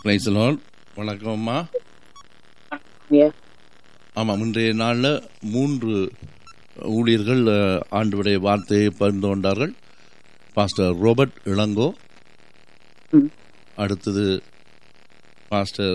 பிரைசலால் வணக்கம் அம்மா Yeah. ஆமாம் இன்றைய நாளில் மூன்று ஊழியர்கள் அஹ், ஆண்டவருடைய வார்த்தையை பகிர்ந்து கொண்டார்கள் பாஸ்டர் ரோபர்ட் இளங்கோ ம். அடுத்தது பாஸ்டர்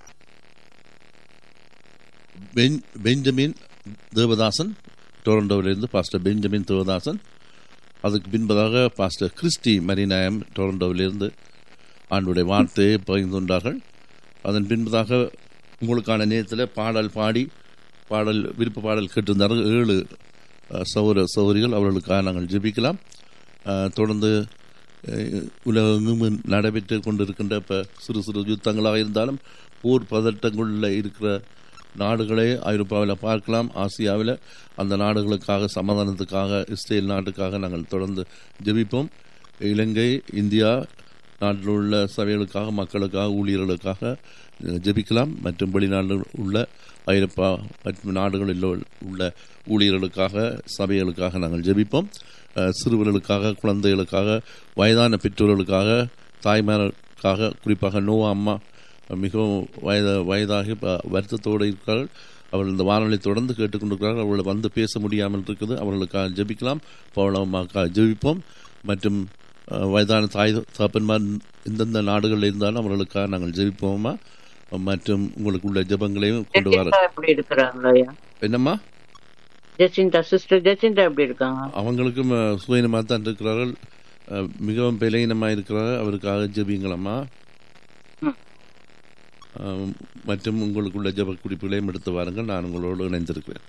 பென்- பெஞ்சமின் தேவதாசன் டொரண்டோவிலிருந்து பாஸ்டர் பெஞ்சமின் தேவதாசன் அதுக்கு பின்பதாக பாஸ்டர் கிறிஸ்டி மரிநாயம் டொரண்டோவிலிருந்து ஆண்டுடைய வார்த்தையை பகிர்ந்து கொண்டார்கள் அதன் பின்பதாக உங்களுக்கான நேரத்தில் பாடல் பாடி பாடல் விருப்ப பாடல் கேட்டிருந்தார்கள் ஏழு அஹ், சௌர சௌரிகள் அவர்களுக்காக நாங்கள் ஜெபிக்கலாம் அஹ், தொடர்ந்து அஹ், உலகெங்கும் நடைபெற்று கொண்டிருக்கின்ற இப்போ சிறு சிறு யுத்தங்களாக இருந்தாலும் போர் பதட்டங்களில் இருக்கிற நாடுகளை ஐரோப்பாவில் பார்க்கலாம் ஆசியாவில் அந்த நாடுகளுக்காக சமாதானத்துக்காக இஸ்ரேல் நாட்டுக்காக நாங்கள் தொடர்ந்து ஜெபிப்போம் இலங்கை இந்தியா நாட்டில் உள்ள சபைகளுக்காக மக்களுக்காக ஊழியர்களுக்காக அஹ், ஜெபிக்கலாம் மற்றும் வெளிநாட்டில் உள்ள ஐரோப்பா மற்றும் நாடுகளில் உள்ள ஊழியர்களுக்காக சபைகளுக்காக நாங்கள் ஜெபிப்போம் அஹ், சிறுவர்களுக்காக குழந்தைகளுக்காக வயதான பெற்றோர்களுக்காக தாய்மார்களுக்காக குறிப்பாக நோவா அம்மா மிகவும் வயத வயதாகி ப- வருத்தத்தோடு இருக்கிறார்கள் அவர்கள் இந்த வானொலி தொடர்ந்து கேட்டுக்கொண்டிருக்கிறார்கள் அவர்களை வந்து பேச முடியாமல் இருக்குது அவர்களுக்காக ஜெபிக்கலாம் பவளமாக்காக ஜெபிப்போம் மற்றும் அஹ், வயதான தாய் தகப்பன்மார் எந்தெந்த நாடுகளில் இருந்தாலும் அவர்களுக்காக நாங்கள் ஜெபிப்போமா மற்றும் உங்களுக்கு உள்ள ஜெபங்களையும் கொண்டு வர ஜெசிந்தா எப்படி இருக்கிறாங்களா ஐயா என்னம்மா ஜெசிந்தா சிஸ்டர் ஜெசிந்தா எப்படி இருக்காங்க அவங்களுக்கும் அஹ், சுயநலமாக தான் இருக்கிறார்கள் அஹ், மிகவும் பலகீனமாக இருக்கிறார்கள் அவருக்காக ஜெபிங்களம்மா ம். அஹ், மற்றும் உங்களுக்குள்ள ஜெப குறிப்புகளையும் எடுத்து வாருங்கள் நான் உங்களோடு இணைந்திருக்கிறேன்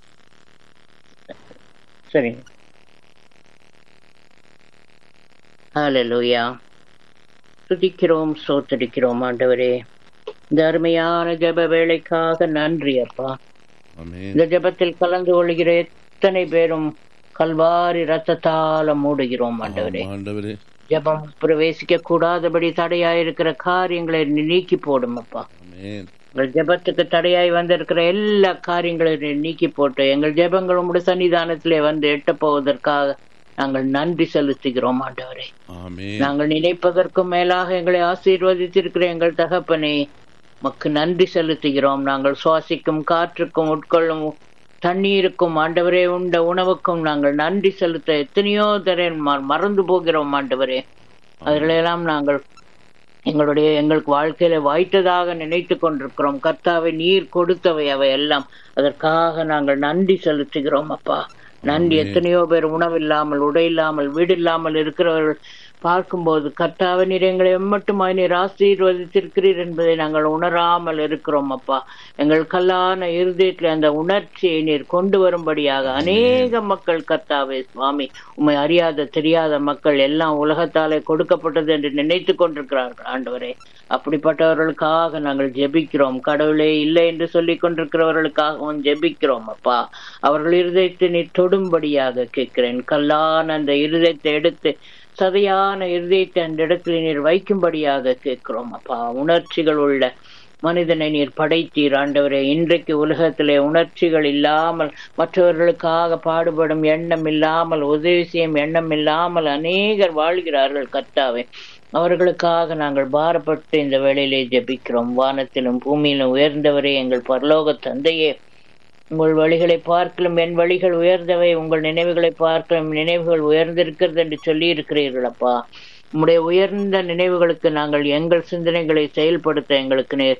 சரிங்க ஹalleluya துதிக்கிறோம் சோத்தரிக்கிறோம் ஆண்டவரே இந்த அருமையான ஜெப வேலைக்காக நன்றி அப்பா ஆமென் இந்த ஜெபத்தில் கலந்து கொள்கிற எத்தனை பேரும் கல்வாரி ரத்தத்தால மூடுகிறோம் ஆண்டவரே ஆமாம், ஆண்டவரே ஜெபம் பிரவேசிக்க கூடாதபடி தடையாயிருக்கிற காரியங்களை நீ நீக்கி போடும் அப்பா ஆமென் எங்கள் ஜெபத்துக்கு தடையாய் வந்திருக்கிற எல்லா காரியங்களையும் நீ நீக்கி போட்டு எங்கள் ஜெபங்கள் உங்களுடைய சன்னிதானத்திலே வந்து எட்டப் போவதற்காக நாங்கள் நன்றி செலுத்துகிறோம் ஆண்டவரே ஆமென் நாங்கள் நினைப்பதற்கும் மேலாக எங்களை ஆசீர்வதித்திருக்கிற எங்கள் தகப்பனே மக்கு நன்றி செலுத்துகிறோம் நாங்கள் சுவாசிக்கும் காற்றுக்கும் உட்கொள்ளும் தண்ணீருக்கும் ஆண்டவரே உண்ட உணவுக்கும் நாங்கள் நன்றி செலுத்த எத்தனையோ தர மறந்து போகிறோம் ஆண்டவரே அதிலெல்லாம் நாங்கள் எங்களுடைய எங்களுக்கு வாழ்க்கையில வாய்த்ததாக நினைத்து கொண்டிருக்கிறோம் கர்த்தாவை நீர் கொடுத்தவை அவை எல்லாம் அதற்காக நாங்கள் நன்றி செலுத்துகிறோம் அப்பா நன்றி எத்தனையோ பேர் உணவில்லாமல் உடை இல்லாமல் வீடு இல்லாமல் இருக்கிறவர்கள் பார்க்கும்போது கர்த்தாவை நீர் எங்களை எம்மட்டுமாய் நீர் ஆசீர்வதித்திருக்கிறீர் என்பதை நாங்கள் உணராமல் இருக்கிறோம் அப்பா எங்கள் கல்லான இருதயத்தில் அந்த உணர்ச்சியை நீர் கொண்டு வரும்படியாக அநேக மக்கள் கர்த்தாவே சுவாமி உம்மை அறியாத தெரியாத மக்கள் எல்லாம் உலகத்தாலே கொடுக்கப்பட்டது என்று நினைத்து கொண்டிருக்கிறார்கள் ஆண்டவரே அப்படிப்பட்டவர்களுக்காக நாங்கள் ஜெபிக்கிறோம் கடவுளே இல்லை என்று சொல்லிக் கொண்டிருக்கிறவர்களுக்காகவும் ஜெபிக்கிறோம் அப்பா அவர்கள் இருதயத்தை நீ தொடும்படியாக கேட்கிறேன் கல்லான அந்த இருதயத்தை எடுத்து சதையான இருதயத்தை அந்த இடத்துல நீர் வைக்கும்படியாக கேட்கிறோம் அப்பா உணர்ச்சிகள் உள்ள மனிதனை நீர் படைத்தீர் ஆண்டவரே இன்றைக்கு உலகத்திலே உணர்ச்சிகள் இல்லாமல் மற்றவர்களுக்காக பாடுபடும் எண்ணம் இல்லாமல் உதவி செய்யும் எண்ணம் இல்லாமல் அநேகர் வாழ்கிறார்கள் கர்த்தாவே அவர்களுக்காக நாங்கள் பாரப்பட்டு இந்த வேளையிலே ஜெபிக்கிறோம் வானத்திலும் பூமியிலும் உயர்ந்தவரே எங்கள் பரலோக தந்தையே உங்கள் வழிகளை பார்க்கலும் என் வழிகள் உயர்ந்தவை உங்கள் நினைவுகளை பார்க்கலும் நினைவுகள் உயர்ந்திருக்கிறது என்று சொல்லி இருக்கிறீர்கள் அப்பா உம்முடைய உயர்ந்த நினைவுகளுக்கு நாங்கள் எங்கள் சிந்தனைகளை செயல்படுத்த எங்களுக்கு நேர்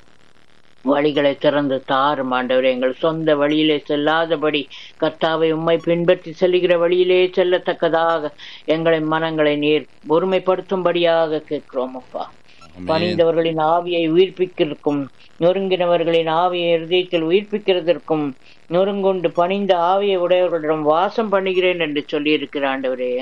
வழிகளை திறந்து தாரும் ஆண்டவரே எங்கள் சொந்த வழியிலே செல்லாதபடி கர்த்தாவை உம்மை பின்பற்றி செல்லுகிற வழியிலே செல்லத்தக்கதாக எங்களை மனங்களை நீர் ஒருமைப்படுத்தும்படியாக கேட்கிறோம் அப்பா ஆமென் பணிந்தவர்களின் ஆவியை உயிர்ப்பிக்கிறதுக்கும் நொறுங்கினவர்களின் ஆவியை இருதயத்தில் உயிர்ப்பிக்கிறதற்கும் நொறுங்குண்டு பணிந்த ஆவியை உடையவர்களிடம் வாசம் பண்ணுகிறேன் என்று சொல்லி இருக்கிற ஆண்டவரே